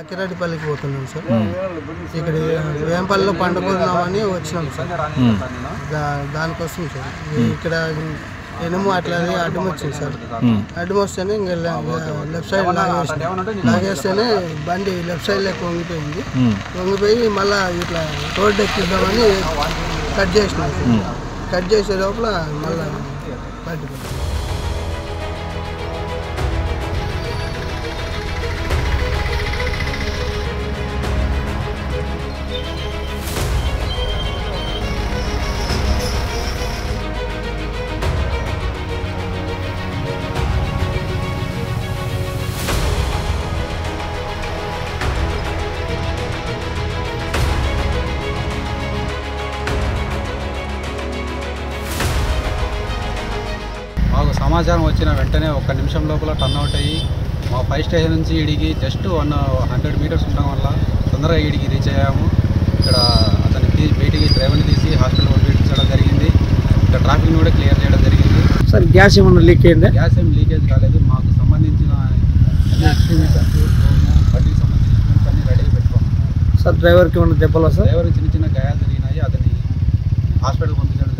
కిరాటిపల్లికి పోతున్నాం సార్ ఇక్కడ వేంపల్లిలో పండుకుందామని వచ్చినాం సార్ దా దానికోసం సార్ ఇక్కడ ఎనుము అట్లా అడ్డం వచ్చింది సార్ అడ్డం వస్తేనే ఇంకా లెఫ్ట్ సైడ్ లాగేసి లాగేస్తేనే బండి లెఫ్ట్ సైడ్ లెక్క వంగిపోయింది వంగిపోయి మళ్ళా ఇట్లా రోడ్డు ఎక్కిద్దామని కట్ చేసినాం సార్ కట్ చేసే లోపల మళ్ళా పట్టుకుంది మాకు సమాచారం వచ్చిన వెంటనే ఒక నిమిషం లోపల టర్న్ అవుట్ అయ్యి మా ఫైవ్ స్టేషన్ నుంచి ఈడికి జస్ట్ వన్ హండ్రెడ్ మీటర్స్ ఉండడం వల్ల తొందరగా ఈడికి రీచ్ అయ్యాము ఇక్కడ అతన్ని తీసి బయటికి డ్రైవర్ని తీసి హాస్పిటల్ పంపించడం జరిగింది ఇక్కడ ట్రాఫిక్ని కూడా క్లియర్ చేయడం జరిగింది సార్ గ్యాస్ ఏమన్నా లీక్ అయిందా గ్యాస్ ఏం లీకేజ్ కాలేదు మాకు సంబంధించిన అన్ని ఎక్స్ట్రీమిటర్స్ బండికి సంబంధించిన equipments అన్ని రెడీ పెట్టుకున్నాం సార్ డ్రైవర్కి ఏమన్నా దెబ్బలా సార్ డ్రైవర్ చిన్న చిన్న గాయాలు జరిగినాయి అతన్ని హాస్పిటల్ పంపించడం